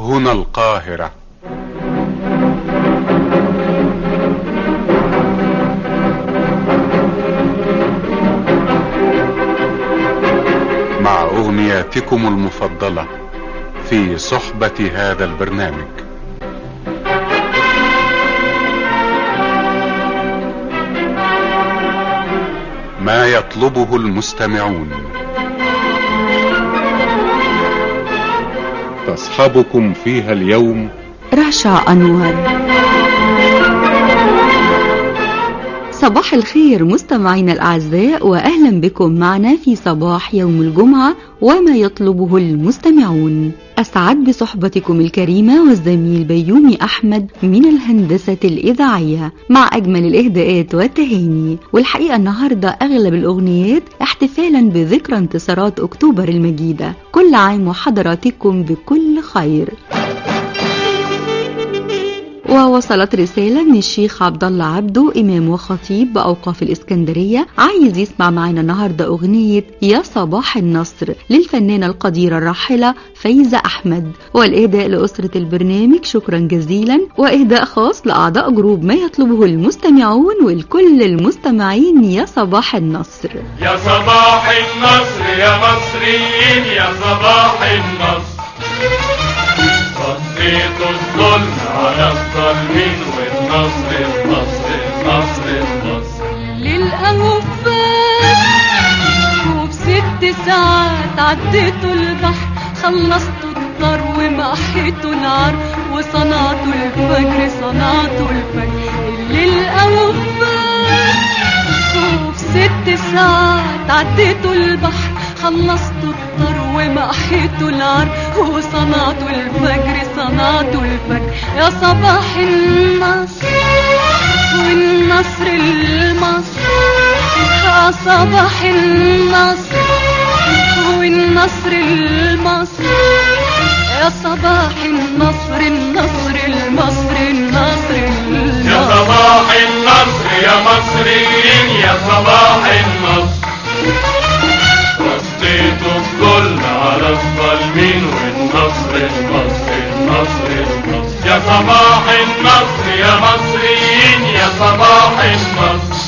هنا القاهرة مع أغنياتكم المفضلة في صحبة هذا البرنامج ما يطلبه المستمعون تصحبكم فيها اليوم رشا أنور صباح الخير مستمعينا الأعزاء وأهلا بكم معنا في صباح يوم الجمعة وما يطلبه المستمعون أسعد بصحبتكم الكريمة والزميل بيومي أحمد من الهندسة الإذاعية مع أجمل الإهداءات والتهاني والحقيقة النهاردة أغلب الأغنيات احتفالا بذكرى انتصارات أكتوبر المجيدة كل عام وحضراتكم بكل خير ووصلت رسالة من الشيخ عبد الله عبده إمام وخطيب بأوقاف الإسكندرية عايز يسمع معنا النهاردة أغنية يا صباح النصر للفنانة القديرة الراحلة فايزة أحمد والإهداء لأسرة البرنامج شكرا جزيلا وإهداء خاص لأعضاء جروب ما يطلبه المستمعون ولكل المستمعين يا صباح النصر يا صباح النصر يا مصريين يا صباح النصر رديت الظلم على الظالمين والنصر النصر النصر النصر للأوفاء وبست ساعات عديتوا البحر خلصتوا الضر ومحيتوا العر وصنعتوا الفجر صنعتوا الفجر للأوفاء وبست ساعات عديتوا البحر خلصتوا الضر ومحيتوا العر وصنعتوا الفجر صنعتوا الفجر يا صباح النصر والنصر المصر يا صباح النصر والنصر المصر يا صباح النصر النصر المصر النصر يا صباح النصر يا مصريين يا صباح النصر رديتوا الظلم على الظالمين والنصر النصر النصر النصر يا صباح النصر يا مصريين يا صباح النصر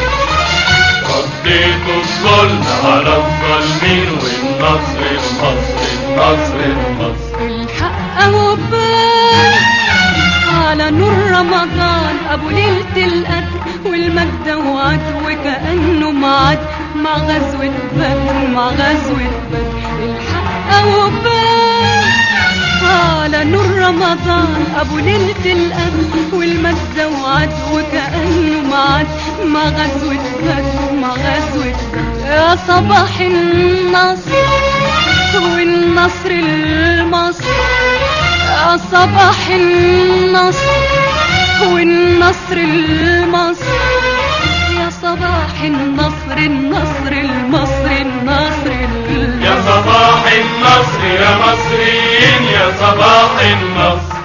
رديتوا الظلم على الظالمين والنصر النصر النصر النصر الحق وبان على نور رمضان ابو ليله القدر والمجد وعد وكانه معد مع غزوه بدر مع غزوه بدر الحق وبان على نور رمضان ابو ليله القدر والمجد وعد وكانه معد مع غزوه بدر مع غزوه بدر يا صباح النصر والنصر المصر يا صباح النصر والنصر المصر يا صباح النصر النصر المصر النصر يا صباح النصر يا مصريين يا صباح النصر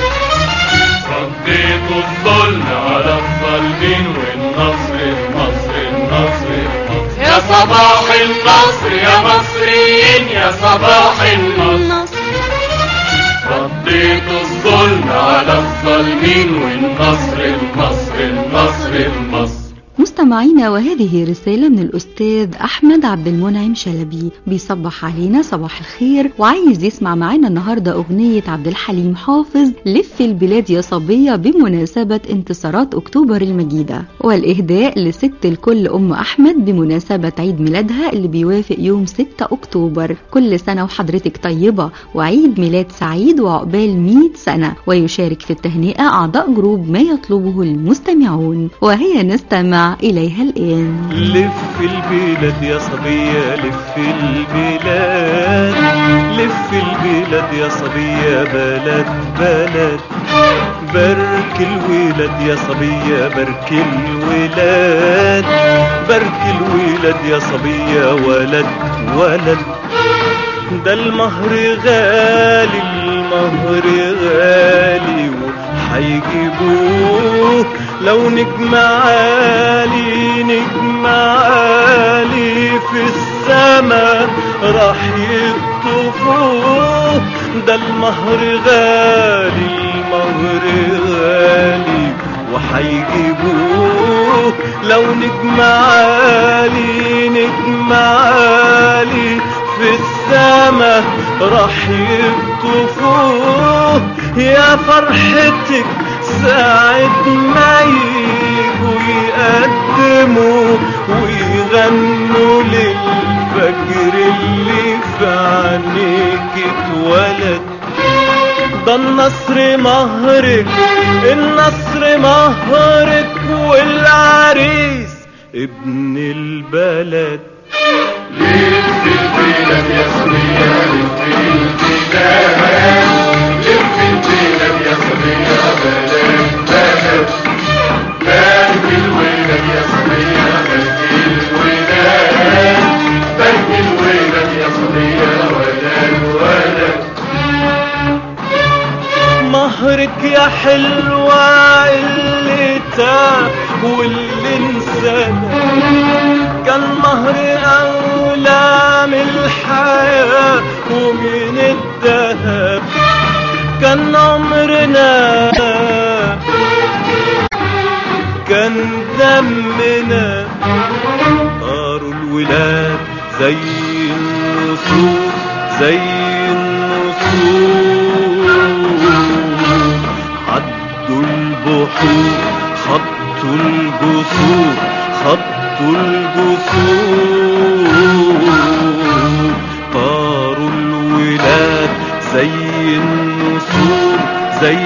رديتوا الظلم على الظالمين والنصر النصر النصر النصر يا صباح النصر يا مصريين يا صباح النصر رديتوا الظلم على الظالمين والنصر النصر النصر النصر مستمعينا وهذه رسالة من الأستاذ أحمد عبد المنعم شلبي بيصبح علينا صباح الخير وعايز يسمع معانا النهاردة أغنية عبد الحليم حافظ لف البلاد يا صبية بمناسبة انتصارات أكتوبر المجيدة والإهداء لست الكل أم أحمد بمناسبة عيد ميلادها اللي بيوافق يوم 6 أكتوبر كل سنة وحضرتك طيبة وعيد ميلاد سعيد وعقبال 100 سنة ويشارك في التهنئة أعضاء جروب ما يطلبه المستمعون وهي نستمع إليها الآن لف البلاد يا صبية لف البلاد لف البلاد يا صبية بلد بلد بارك الولاد يا صبية بارك الولاد بارك الولاد يا صبية ولد ولد ده المهر غالي المهر غالي وحيجيبوه لو نجم عالي نجم عالي في السما راح يطفوه ده المهر غالي المهر غالي وحيجيبوه لو نجم عالي نجم عالي في السما راح يقطفوه يا فرحتك ساعة ما يجوا يقدموا ويغنوا للفجر اللي في عينيك اتولد ده النصر مهرك النصر مهرك والعريس ابن البلد مهرك يا حلوة اللي تاه واللي انسانا كان مهر أولى من الحياة ومن الذهب كان عمرنا كان دمنا طاروا الولاد زي النسور زي النسور عدوا البحور خطوا الجسور خطوا الجسور طاروا الولاد زي النسور زي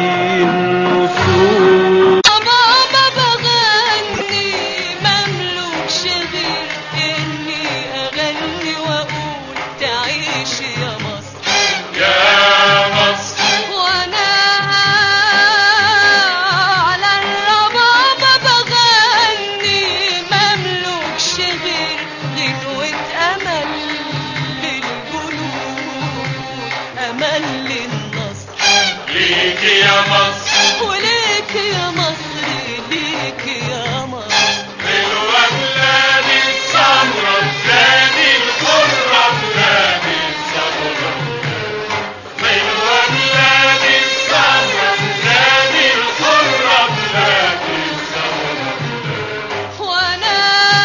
النسور بابا بغني مملوكش غير اني اغني واقول تعيش يا مصر يا مصر وانا على الربابة بغني مملوكش غير غنوة امل للجنود امل للنصر ليك يا مصر وليك يا مصر ليك يا مصر حلوة بلادي السمرة بلادي الحرة بلادي السمرة حلوة بلادي السمرة بلادي الحرة بلادي السمرة وانا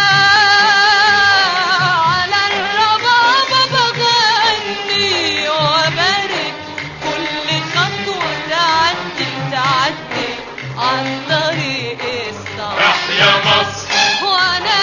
على الربابة بغني وبارك كل خطوة تعدي تعدي عن طريق الصعب تحيا مصر وانا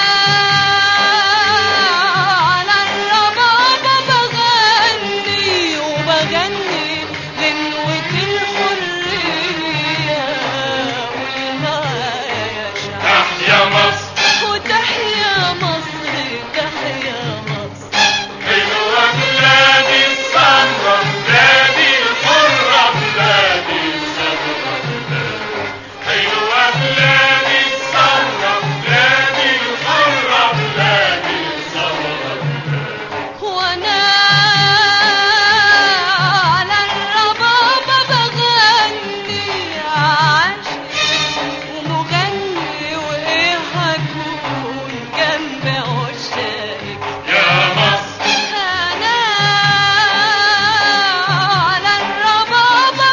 على الربابة بغني وبغني غنوة الحرية والمعايا يا شعب تحيا مصر وتحيا مصر تحيا مصر حلوة بلادي السمرة بلادي الحرة بلادي السمرة حلوة بلادي السمرة بلادي الحرة بلادي السمرة وانا على الربابة بغني عاشق ومغني وايه هكون جنب عشاقك يا مصر انا على الربابة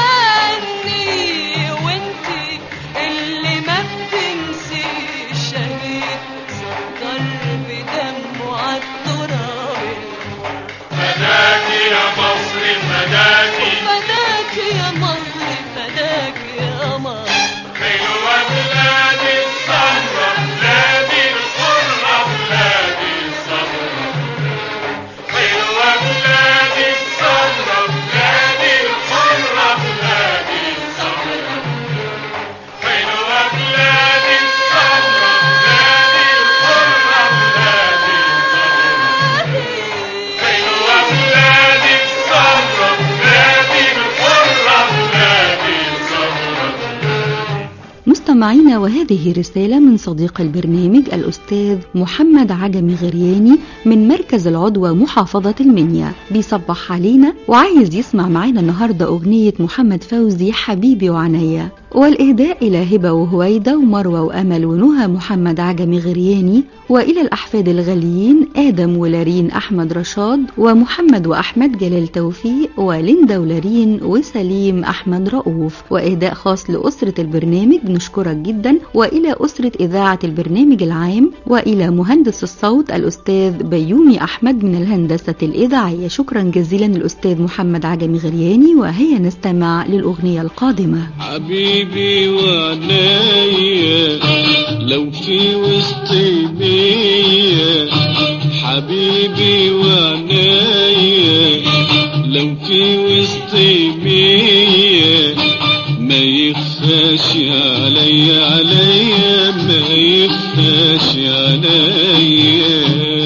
بغني وانتي اللي ما بتنسيش شهيد سكر بدمه عالتراب فداكي يا مصر فداكي فداك يا مصر فداك يا مصر حلوة بلادي السمرة بلادي الحرة بلادي السمرة حلوة بلادي السمرة بلادي الحرة بلادي السمرة حلوة بلادي السمرة بلادي الحرة بلادي السمرة حلوة بلادي السمرة بلادي الحرة بلادي السمرة مستمعينا وهذه رسالة من صديق البرنامج الأستاذ محمد عجمي غرياني من مركز العضوة محافظة المنيا بيصبح علينا وعايز يسمع معانا النهاردة أغنية محمد فوزي حبيبي وعنيا والإهداء إلى هبة وهويدة ومروة وأمل ونهى محمد عجمي غرياني وإلى الأحفاد الغاليين آدم ولارين أحمد رشاد ومحمد وأحمد جلال توفيق وليندا ولارين وسليم أحمد رؤوف وإهداء خاص لأسرة البرنامج نشكرك جدا وإلى أسرة إذاعة البرنامج العام وإلى مهندس الصوت الأستاذ بيومي أحمد من الهندسة الإذاعية شكرا جزيلا الأستاذ محمد عجمي غرياني وهيا نستمع للأغنية القادمة حبيبي وعنايا لو في وسط بيا حبيبي وعنايا لو في وسط بيا ما يخفاش عليا عليا ما يخفاش عليا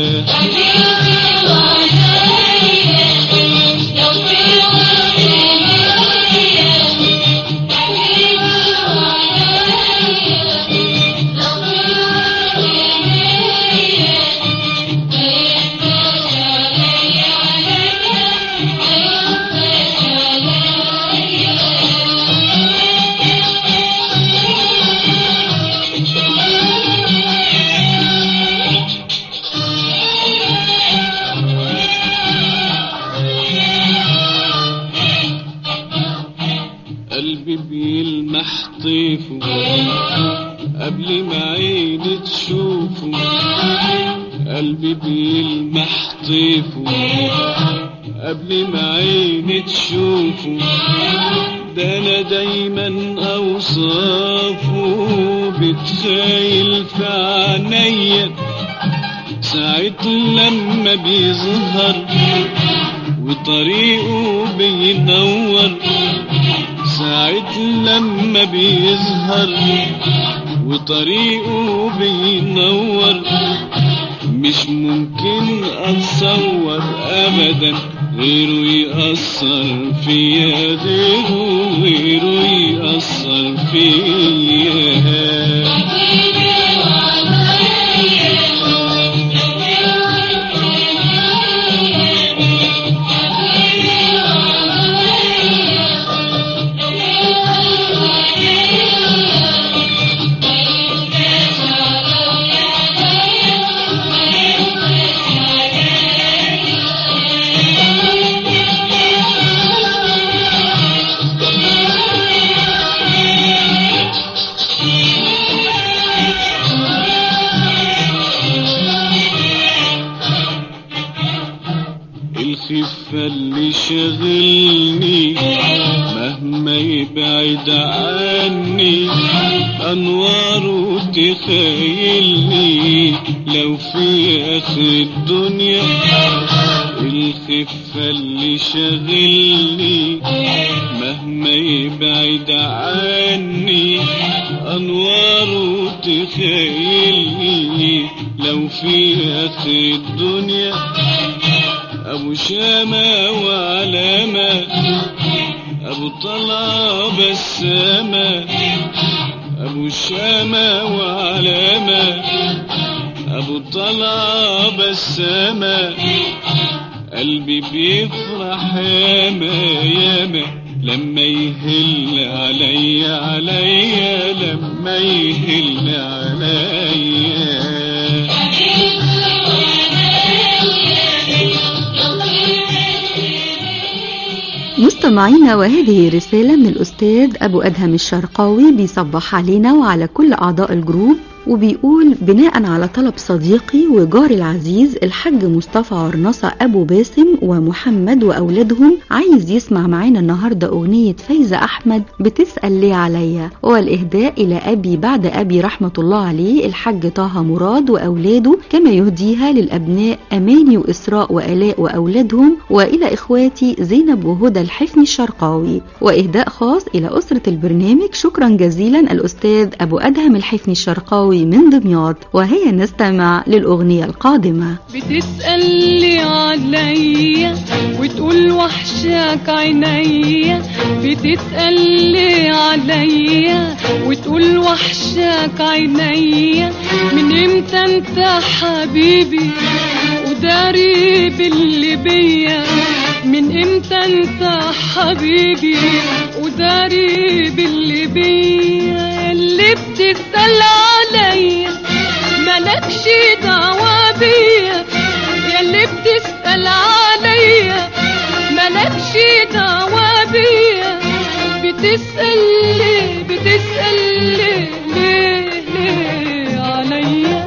قلبي بيلمح طيفه قبل ما عيني تشوفه قلبي بيلمح طيفه قبل ما عيني تشوفه ده انا دايما اوصافه بتخيل في عينيا ساعة لما بيظهر وطريقه بينور ساعة لما بيظهر وطريقه بينور مش ممكن اتصور ابدا غيره يأثر فيا غيره غيره يأثر فيا الخفة اللي شغلني مهما يبعد عني أنواره تخيلني لو في آخر الدنيا الخفة اللي شغلني مهما يبعد عني أنواره تخيلني لو في آخر الدنيا أبو شامة وعلامة أبو طلع بسامة أبو شامة وعلامة أبو طلع بسامة قلبي بيفرح ياما ياما لما يهل عليا عليا لما يهل عليا مستمعينا وهذه رسالة من الأستاذ أبو أدهم الشرقاوي بيصبح علينا وعلى كل أعضاء الجروب وبيقول بناء على طلب صديقي وجاري العزيز الحاج مصطفى عرنصة أبو باسم ومحمد وأولادهم عايز يسمع معانا النهاردة أغنية فايزة أحمد بتسأل ليه عليا والإهداء إلى أبي بعد أبي رحمة الله عليه الحاج طه مراد وأولاده كما يهديها للأبناء أماني وإسراء وآلاء وأولادهم وإلى إخواتي زينب وهدى الحفني الشرقاوي وإهداء خاص إلى أسرة البرنامج شكرا جزيلا الأستاذ أبو أدهم الحفني الشرقاوي من دمياط وهيا نستمع للأغنية القادمة بتسأل لي عليا وتقول وحشك عينيا بتسأل لي عليا وتقول وحشك عينيا من امتى انت حبيبي وداري باللي بيا من امتى انت حبيبي وداري باللي بيا بتسأل عليا مالكش دعوة بيا ياللي بتسأل عليا مالكش دعوة بيا بتسأل ليه بتسأل ليه ليه ليه عليا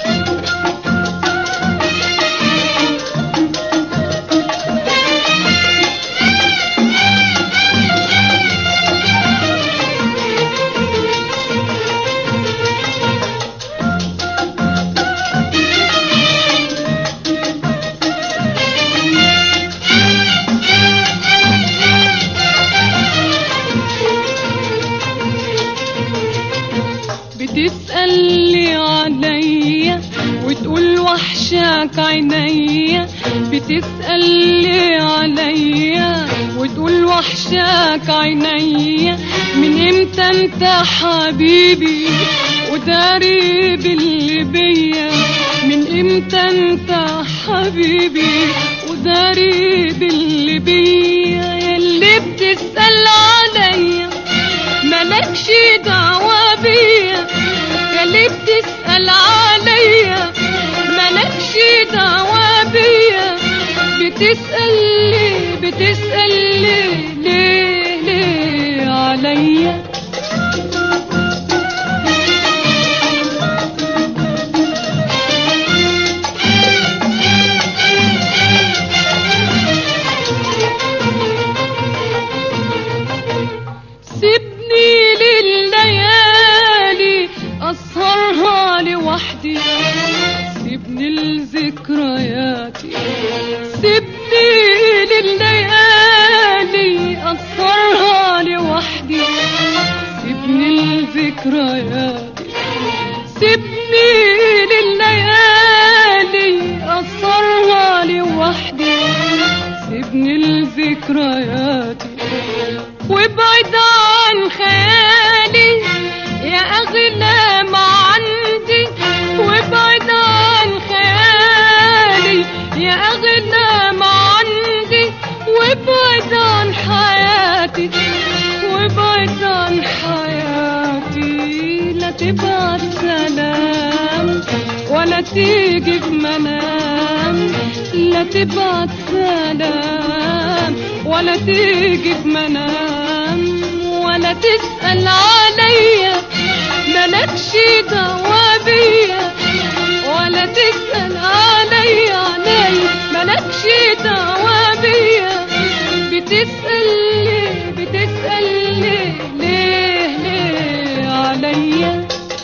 بتسألي عليا وتقول وحشك عينيا بتسألي عليا وتقول وحشك عينيا من امتى انت حبيبي وداري باللي بيا من امتى انت حبيبي وداري باللي بيا ياللي بتسأل عليا مالكش دعوة بيا ياللي بتسأل عليا مالكش دعوة بيا بتسأل ليه بتسأل ليه ليه ليه عليا سيبني لليالي أسهرها لوحدي سيبني لذكرياتي سيبني لليالي أسهرها لوحدي سيبني لذكرياتي سيبني لليالي أسهرها لوحدي سيبني لذكرياتي وابعد عن خيالي يا أغلى ما عندي وابعد عن خيالي يا أغلى ما عندي وابعد عن حياتي وابعد عن حياتي لا تبعت سلام ولا تيجي بمنام لا تبعت سلام ولا تيجي بمنام ولا تسأل عليا مالكش دعوة بيا ولا تسأل عليا عليا مالكش دعوة بيا بتسأل ليه بتسأل ليه ليه ليه عليا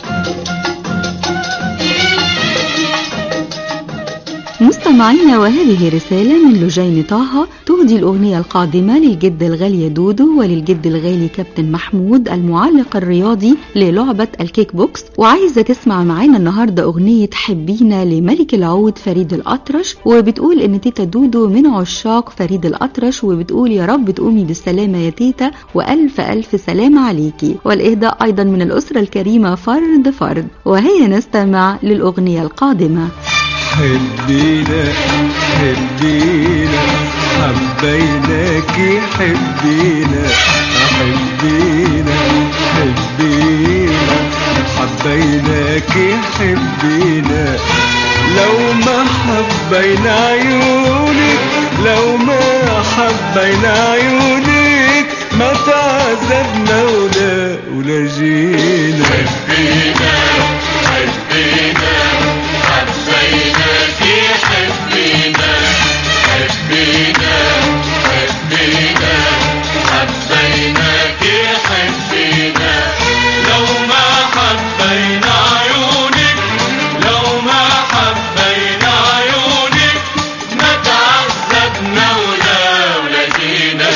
مستمعينا وهذه رسالة من لجين طه تهدي الأغنية القادمة للجد الغالية دودو وللجد الغالي كابتن محمود المعلق الرياضي للعبة الكيك بوكس وعايزة تسمع معانا النهاردة أغنية حبينا لملك العود فريد الأطرش وبتقول إن تيتا دودو من عشاق فريد الأطرش وبتقول يا رب تقومي بالسلامة يا تيتا وألف ألف سلام عليكي والإهداء أيضا من الأسرة الكريمة فرد فرد وهيا نستمع للأغنية القادمة حبينا حبينا حبيناك حبينا حبينا حبينا حبيناك حبينا لو ما حبينا عيونك لو ما حبينا عيونك ما تعذبنا ولا ولا جينا حبينا حبينا حبيناك حبينا حبينا حبينا حبيناك حبينا لو ما حبينا عيونك لو ما حبينا عيونك ما تعذبنا ولا ولا جينا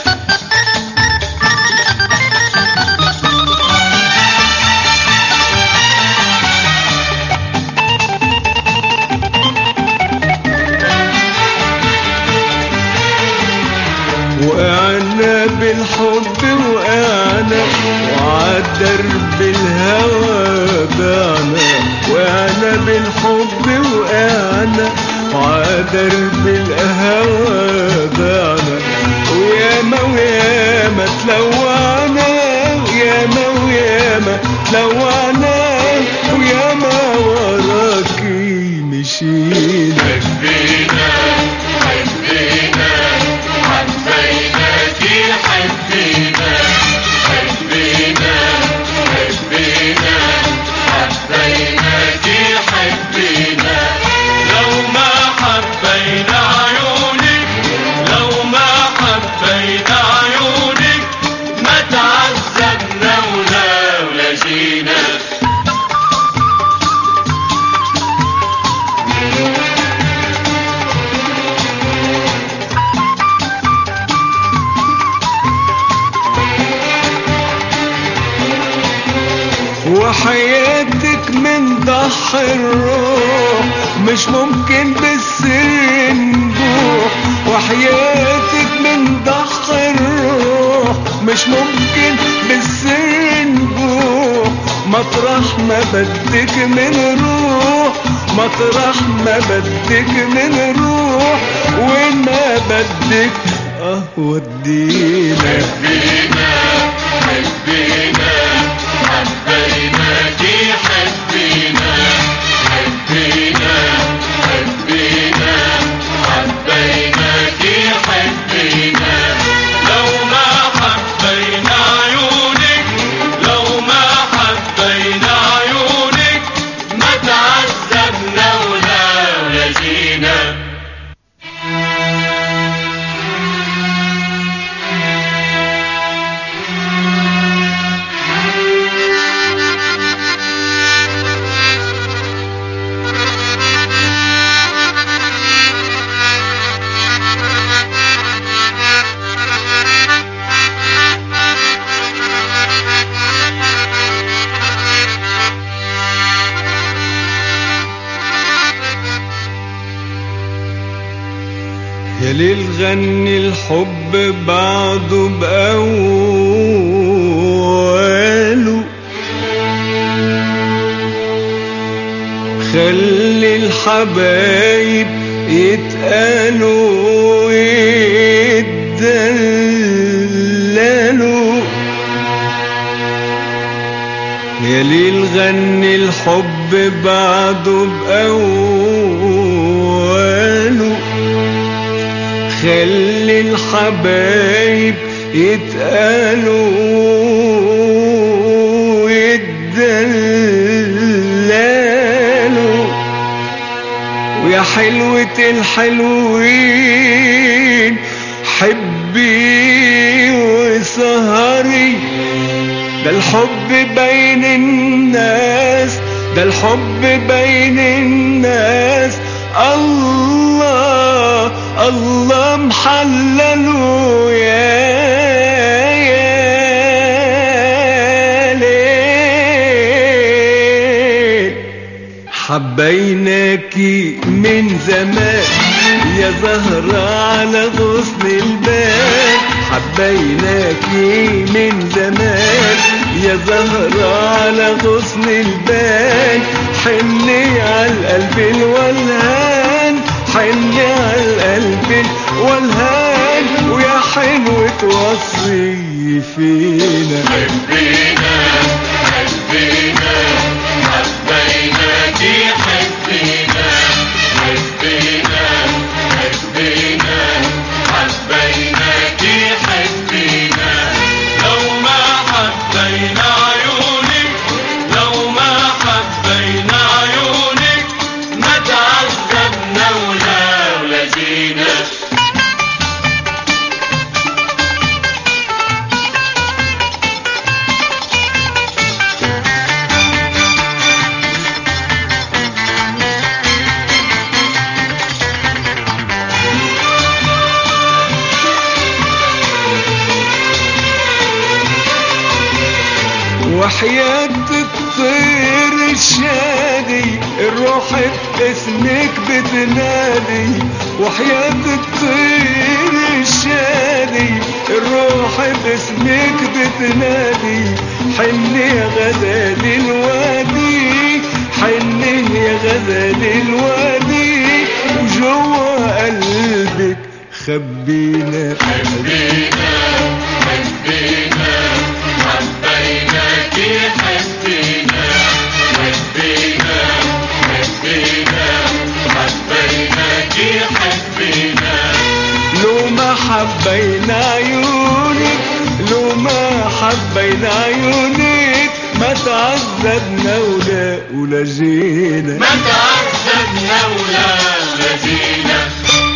وقعنا بالحب وقعنا وعالدرب الهوى باعنا وقعنا بالحب وقعنا وعالدرب الهوى باعنا وياما وياما تلوعنا وياما وياما تلوعنا وحياتك من ضحى الروح مش ممكن بالسر نبوح وحياتك من ضحى الروح مش ممكن بالسر نبوح مطرح ما بدك من روح مطرح ما بدك من روح وين ما بدك اه ودينا حبينا حبينا حبيناكي حبينا حبينا حبينا حبيناكي حبينا لو ما حبينا عيونك لو ما حبينا عيونك ما تعذبنا ولا ولا جينا يا ليل غني الحب بعده بأوله خلي الحبايب يتقالوا ويتدللوا يا ليل غني الحب بعده بأوله خلي الحبايب يتقالوا ويتدللوا ويا حلوة الحلوين حبي وسهري ده الحب بين الناس ده الحب بين الناس الله الله محلله يا يا ليل حبيناكي من زمان يا زهرة على غصن البال حبيناكي من زمان يا زهرة على غصن البال حني على القلب الولهان حني على القلب الولهان ويا حلوة وصي فينا حبينا حبينا حبيناكي حبينا حبينا حبينا حبيناكي حبينا لو ما حبينا عيونك لو ما حبينا عيونك ما تعذبنا ولا ولا جينا وحياة الطير الشادي الروح باسمك بتنادي وحياة الطير الشادي الروح باسمك بتنادي حني يا غزال الوادي حني يا غزال الوادي وجوا قلبك خبينا حبينا حبينا حبيناكي حبينا حبينا حبينا حبيناكي حبينا لو ما حبينا عيونك لو ما حبينا عيونك ما تعذبنا ولا ولا جينا ما تعذبنا ولا ولا جينا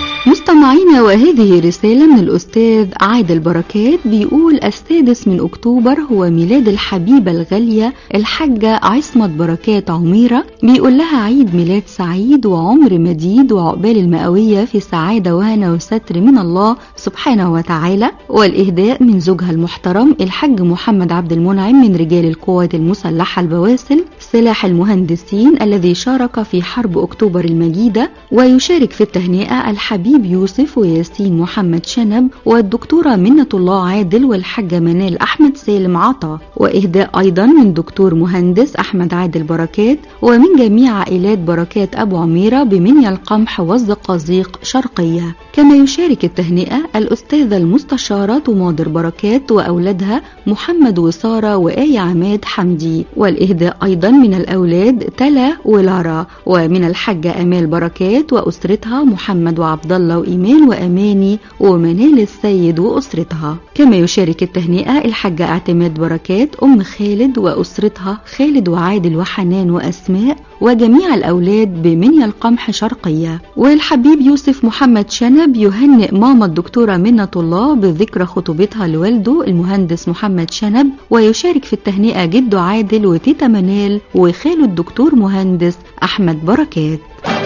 مستمعينا وهذه رسالة من الأستاذ عادل بركات بيقول السادس من أكتوبر هو ميلاد الحبيبة الغالية الحاجة عصمت بركات عميرة بيقول لها عيد ميلاد سعيد وعمر مديد وعقبال المئوية في سعادة وهنا وستر من الله سبحانه وتعالى والإهداء من زوجها المحترم الحاج محمد عبد المنعم من رجال القوات المسلحة البواسل سلاح المهندسين الذي شارك في حرب أكتوبر المجيدة ويشارك في التهنئة الحبيب يوسف وياسين محمد شنب والدكتورة منة الله عادل والحاجة منال أحمد سالم عطا وإهداء أيضا من دكتور مهندس أحمد عادل بركات ومن جميع عائلات بركات أبو عميرة بمنيا القمح والزقازيق شرقية كما يشارك التهنئة الأستاذة المستشارة طماضر بركات وأولادها محمد وسارة وآية عماد حمدي والإهداء أيضا من الأولاد تلا ولارا ومن الحاجة أمال بركات وأسرتها محمد وعبد الله وإيمان وأماني ومنال السيد وأسرتها كما يشارك التهنئة الحاجة اعتماد بركات أم خالد وأسرتها خالد وعادل وحنان وأسماء وجميع الأولاد بمنيا القمح شرقية والحبيب يوسف محمد شنب يهنئ ماما الدكتورة منة الله بذكرى خطوبتها لوالده المهندس محمد شنب ويشارك في التهنئة جده عادل وتيتا منال وخاله الدكتور مهندس أحمد بركات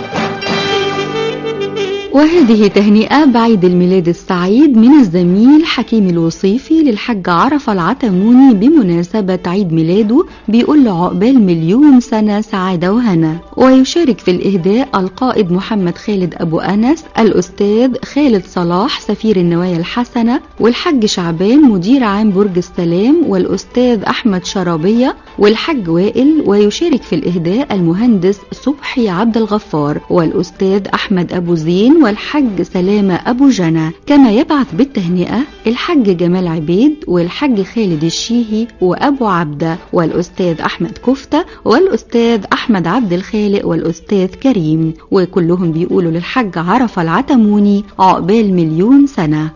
وهذه تهنئة بعيد الميلاد السعيد من الزميل حكيم الوصيفي للحاج عرفة العتموني بمناسبة عيد ميلاده بيقول له عقبال مليون سنة سعادة وهنا ويشارك في الإهداء القائد محمد خالد أبو أنس الأستاذ خالد صلاح سفير النوايا الحسنة والحاج شعبان مدير عام برج السلام والأستاذ أحمد شرابية والحاج وائل ويشارك في الإهداء المهندس صبحي عبد الغفار والأستاذ أحمد أبو زين والحج سلامة أبو جنى كما يبعث بالتهنئة الحج جمال عبيد والحج خالد الشيهي وأبو عبدة والأستاذ أحمد كفتة والأستاذ أحمد عبد الخالق والأستاذ كريم وكلهم بيقولوا للحج عرفة العتموني عقبال مليون سنة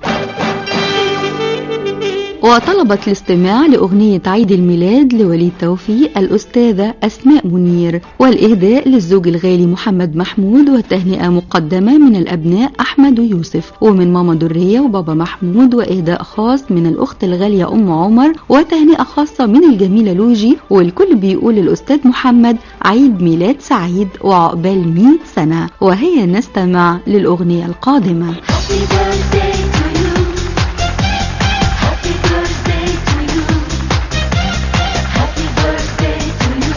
وطلبت الاستماع لأغنية عيد الميلاد لوليد توفيق الأستاذة أسماء منير والإهداء للزوج الغالي محمد محمود والتهنئة مقدمة من الأبناء أحمد ويوسف ومن ماما درية وبابا محمود وإهداء خاص من الأخت الغالية أم عمر وتهنئة خاصة من الجميلة لوجي والكل بيقول للأستاذ محمد عيد ميلاد سعيد وعقبال 100 سنة وهي نستمع للأغنية القادمة Happy birthday to you. Happy birthday to you. Happy birthday to you.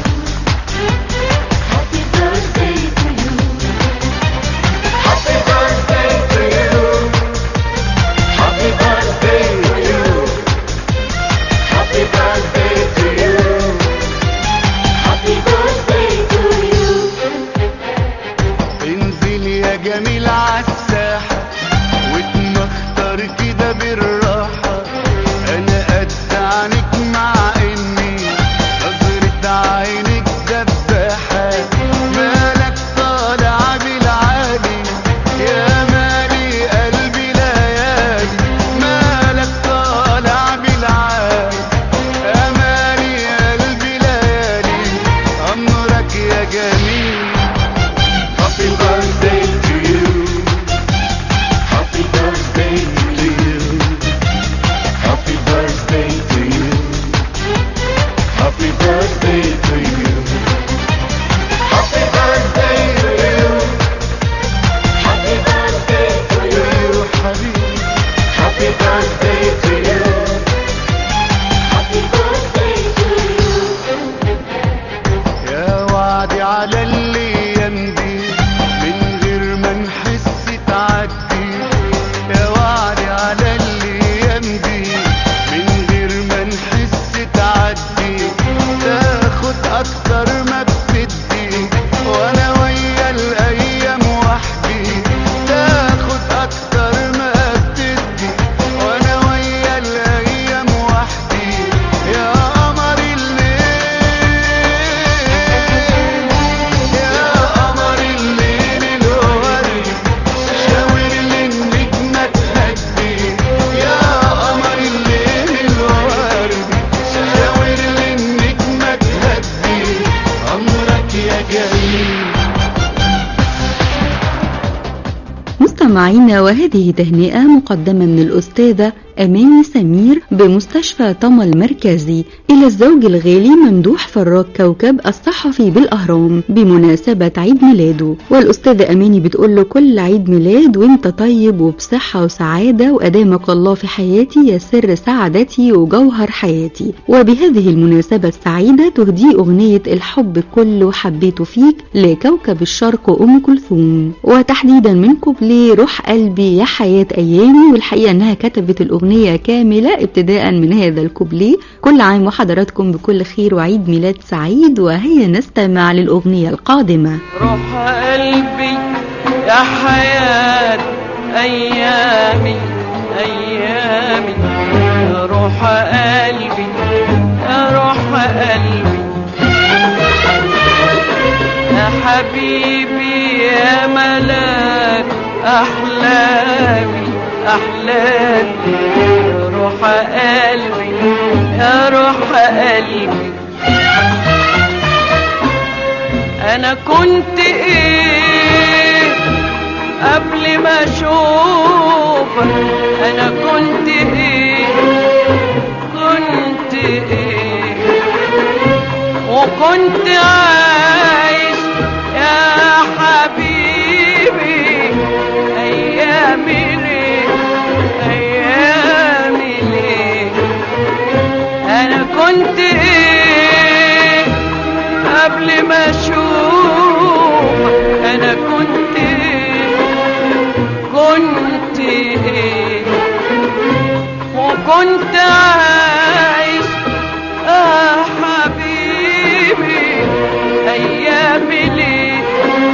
Happy birthday to you. Happy birthday to you. Happy birthday to you. Happy birthday to you. Happy birthday to you. انزل يا جميل عالساحة واتمختر كده بالراحة انا قد عنك مع اني نظرة عينك دباحة مالك طالع بالعالي يا مالي قلبي ليالي مالك طالع بالعالي يا مالي قلبي ليالي امرك يا جميل Happy birthday to you. Happy birthday to you. Happy birthday to you. مستمعينا وهذه تهنئة مقدمة من الأستاذة أماني سمير بمستشفى طما المركزي إلى الزوج الغالي ممدوح فراج كوكب الصحفي بالأهرام بمناسبة عيد ميلاده والأستاذة أماني بتقول له كل عيد ميلاد وانت طيب وبصحة وسعادة وأدامك الله في حياتي يا سر سعادتي وجوهر حياتي وبهذه المناسبة السعيدة تهدي أغنية الحب كله حبيته فيك لكوكب الشرق أم كلثوم وتحديدا من كوبليه روح قلبي يا حياة أيامي والحقيقة أنها كتبت الأغنية كاملة ابتداء من هذا الكوبليه كل عام وحضراتكم بكل خير وعيد ميلاد سعيد وهيا نستمع للأغنية القادمة روح قلبي يا حياة أيامي أيامي يا روح قلبي يا روح قلبي يا حبيبي يا ملاك أحلامي أحلامي يا روح قلبي يا روح قلبي انا كنت ايه قبل ما اشوفك انا كنت ايه كنت ايه وكنت عايش يا حبيبي ايامي ليه ايامي ليه انا كنت ايه قبل ما اشوفك انا كنت ايه كنت ايه وكنت عايش اه حبيبي ايامي ليه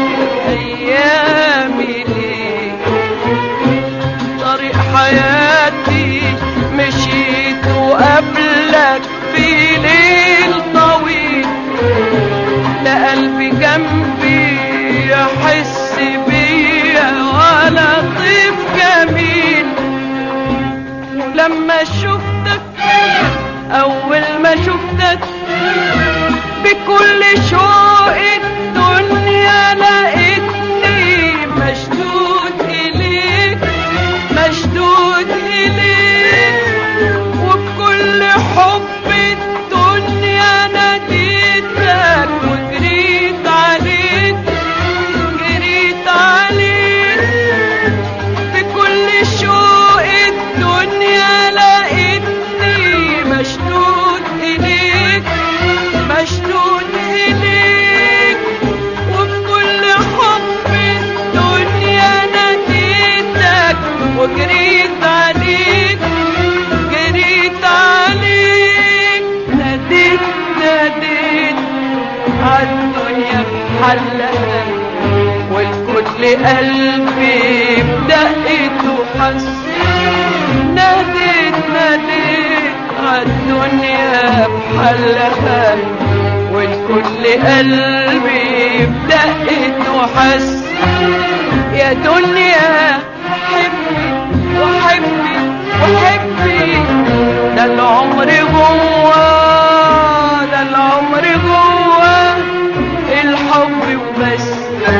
ايامي ليه طريق حياتي مشيت وقبلك في ليل طويل لا قلبي جنبي يحس بيا ولا طيف جميل ولما شفتك اول ما شفتك بكل شوق الدنيا لقيتني مشدود اليك مشدود اليك وبكل حب الدنيا ناديتك وجريت عليك جريت عليك بكل شوق الدنيا لقيتني مشدود إليك مشدود إليك وبكل حب الدنيا ناديتك وجريت عليك جريت عليك ناديت ناديت عالدنيا بحلها والكل قلبي بدقته حس ناديت ناديت عالدنيا بحلها والكل قلبي بدقته حس يا دنيا حبي وحبي وحبي ده العمر جوا ده العمر جوا الحب وبس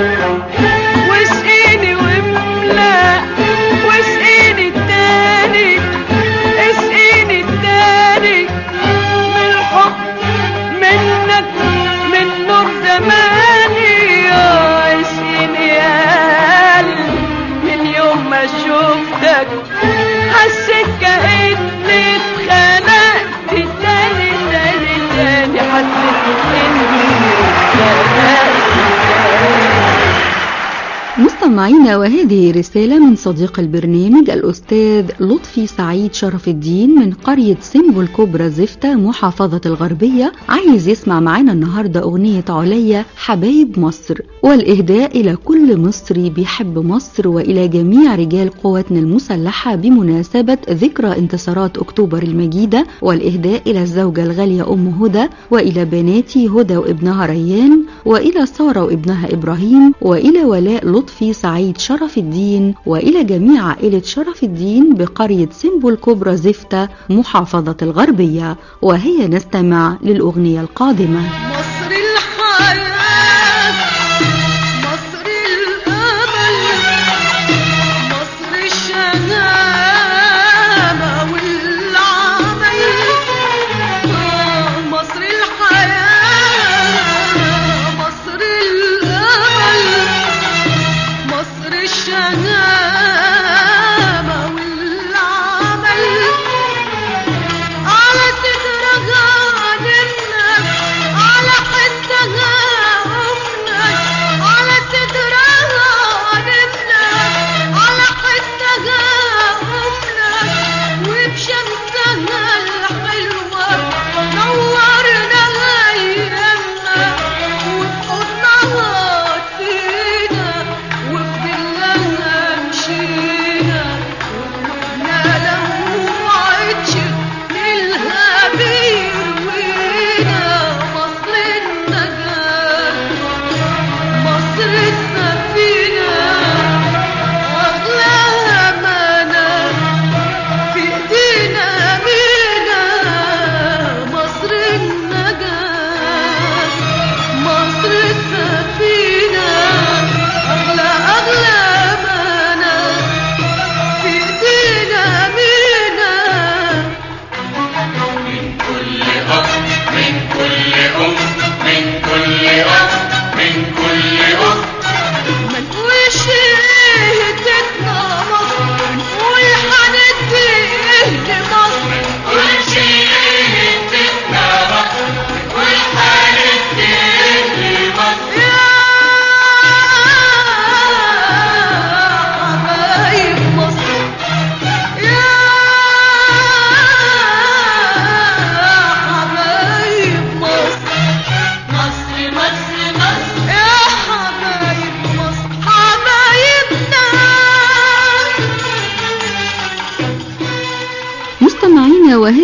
واسقيني واملا واسقيني التاني اسقيني التاني من الحب منك من نور زماني يا اسقيني يا قلبي من يوم ما شفتك حسيت كأني اتخنقت تاني تاني تاني حسيت اني اتخنقت مستمعينا وهذه رسالة من صديق البرنامج الأستاذ لطفي سعيد شرف الدين من قرية سمبو الكبرى زفتة محافظة الغربية عايز يسمع معانا النهاردة أغنية عليا حبايب مصر والإهداء إلى كل مصري بيحب مصر وإلى جميع رجال قواتنا المسلحة بمناسبة ذكرى انتصارات أكتوبر المجيدة والإهداء إلى الزوجة الغالية أم هدى وإلى بناتي هدى وابنها ريان وإلى سارة وابنها إبراهيم وإلى ولاء لطفي سعيد شرف الدين وإلى جميع عائلة شرف الدين بقرية سمبو الكبرى زفتة محافظة الغربية وهي نستمع للأغنية القادمة مصر الحياة مصر الأمل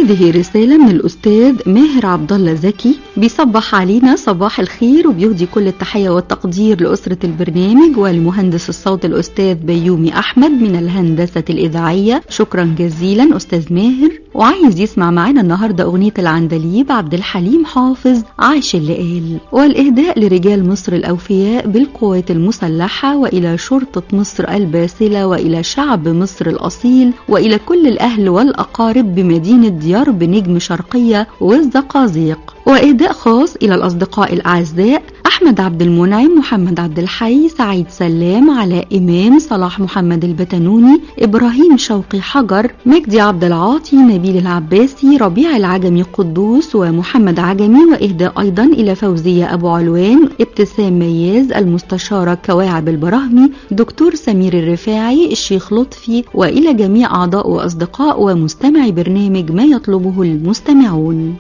وهذه رسالة من الأستاذ ماهر عبد الله زكي بيصبح علينا صباح الخير وبيهدي كل التحية والتقدير لأسرة البرنامج والمهندس الصوت الأستاذ بيومي أحمد من الهندسة الإذاعية شكرا جزيلا أستاذ ماهر وعايز يسمع معانا النهاردة أغنية العندليب عبد الحليم حافظ عاش اللي قال والإهداء لرجال مصر الأوفياء بالقوات المسلحة وإلى شرطة مصر الباسلة وإلى شعب مصر الأصيل وإلى كل الأهل والأقارب بمدينة ديار بنجم شرقية والزقازيق وإهداء خاص إلى الأصدقاء الأعزاء أحمد عبد المنعم محمد عبد الحي سعيد سلام علاء إمام صلاح محمد البتنوني إبراهيم شوقي حجر مجدي عبد العاطي نبيل العباسي ربيع العجمي قدوس ومحمد عجمي وإهداء أيضا إلى فوزية أبو علوان ابتسام مياز المستشارة كواعب البراهمي دكتور سمير الرفاعي الشيخ لطفي وإلى جميع أعضاء وأصدقاء ومستمعي برنامج ما يطلبه المستمعون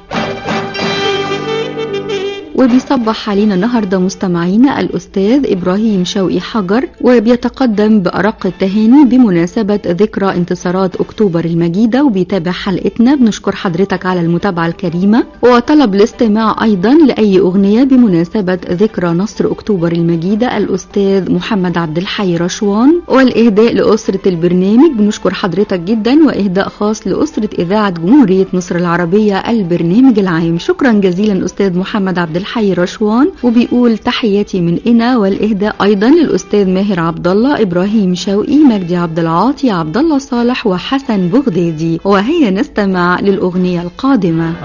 وبيصبح علينا النهارده مستمعينا الاستاذ ابراهيم شوقي حجر وبيتقدم بارق التهاني بمناسبه ذكرى انتصارات اكتوبر المجيده وبيتابع حلقتنا بنشكر حضرتك على المتابعه الكريمه وطلب الاستماع ايضا لاي اغنيه بمناسبه ذكرى نصر اكتوبر المجيده الاستاذ محمد عبد الحي رشوان والاهداء لاسره البرنامج بنشكر حضرتك جدا واهداء خاص لاسره اذاعه جمهوريه مصر العربيه البرنامج العام شكرا جزيلا استاذ محمد عبد الحي رشوان وبيقول تحياتي من إنا والإهداء أيضا للأستاذ ماهر عبد الله إبراهيم شوقي مجدي عبد العاطي عبد الله صالح وحسن بغدادي وهيا نستمع للأغنية القادمة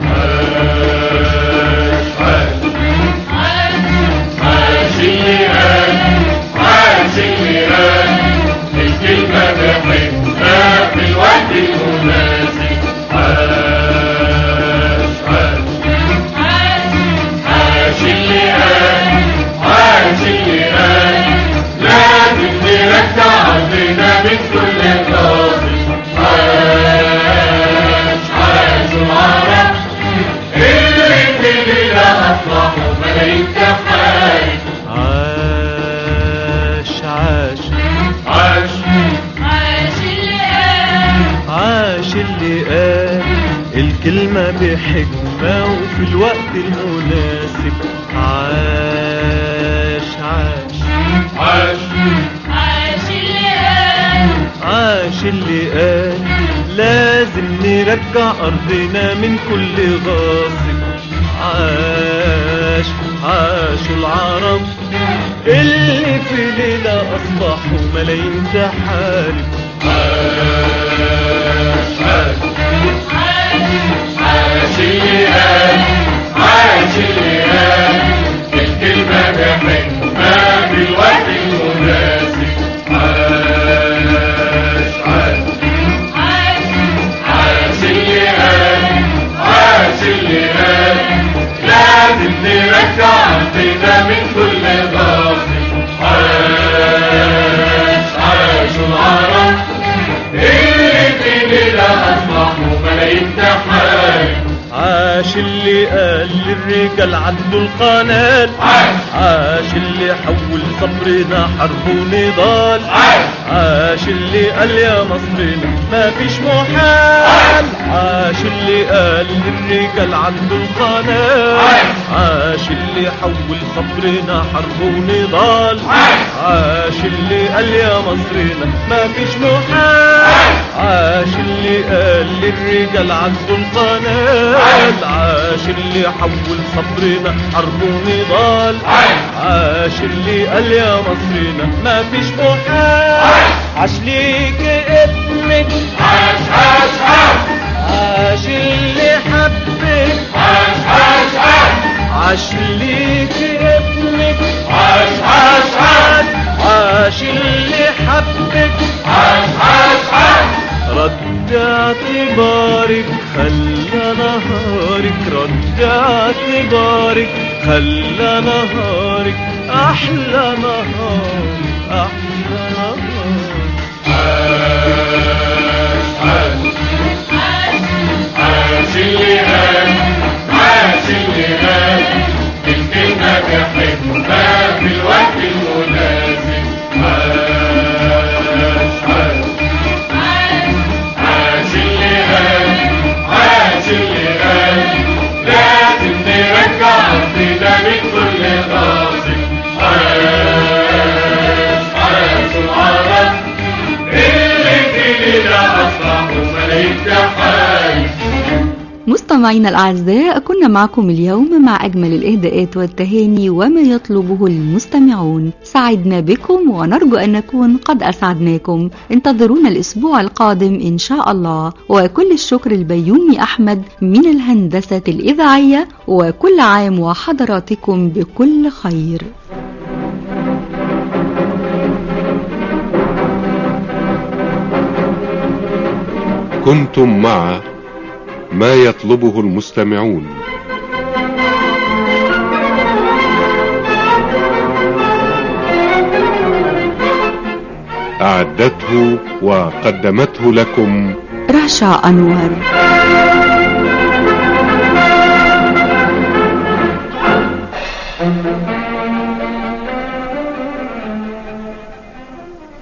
عاش اللي قال عاش اللي قال الكلمة بحبها في الوقت المناسب عاش عاش عاش اللي قال عاش اللي قال لازم نرجع عندنا من كل قاصد عاش عاش العرب اللي في ليلة أفرحوا ملايين تحارب عاش عاش عاش عاش اللي قال الكلمة بحكمة وفي الوقت المناسب عاش عاش عاش عاش اللي قال لازم نرجع أرضنا من كل غاصب عاش عاش العرب اللي في ليلة أصبحوا ملايين تحارب عاش اللي قال عاش اللي قال الكلمة بحكمة في الوقت المناسب عاش عاش عاش اللي قال عاش اللي قال لازم نرجع عندنا من كل غاصب عاش عاش العرب اللي في ليلة أصبحوا ملايين تحارب عاش اللي قال للرجال عدوا القناة عاش عاش اللي حول صبرنا حرب ونضال عاش عاش اللي قال يا مصرنا ما فيش محال عاش اللي قال للرجال عدوا القناة عاش اللي حول صبرنا حرب ونضال عاش اللي قال يا مصرنا ما فيش محال عاش اللي قال للرجال عدوا القناة عاش اللي حول صبرنا حرب ونضال عاش اللي قال يا مصرنا ما فيش محال عاش ليك ابنك عاش عاش عاش عاش اللي حبك عاش عاش عاش عاش ليك ابنك عاش عاش عاش عاش اللي حبك عاش عاش عاش رد اعتبارك خلى نهارك رد اعتبارك خلى نهارك احلى نهار احلى نهار عاش اللي قال عاش اللي قال الكلمة بحكمة في الوقت المناسب عاش عاش عاش اللي قال عاش مستمعينا الأعزاء كنا معكم اليوم مع أجمل الإهداءات والتهاني وما يطلبه المستمعون سعدنا بكم ونرجو أن نكون قد أسعدناكم انتظرونا الأسبوع القادم إن شاء الله وكل الشكر البيومي أحمد من الهندسة الإذاعية وكل عام وحضراتكم بكل خير كنتم مع ما يطلبه المستمعون أعدته وقدمته لكم رشا أنور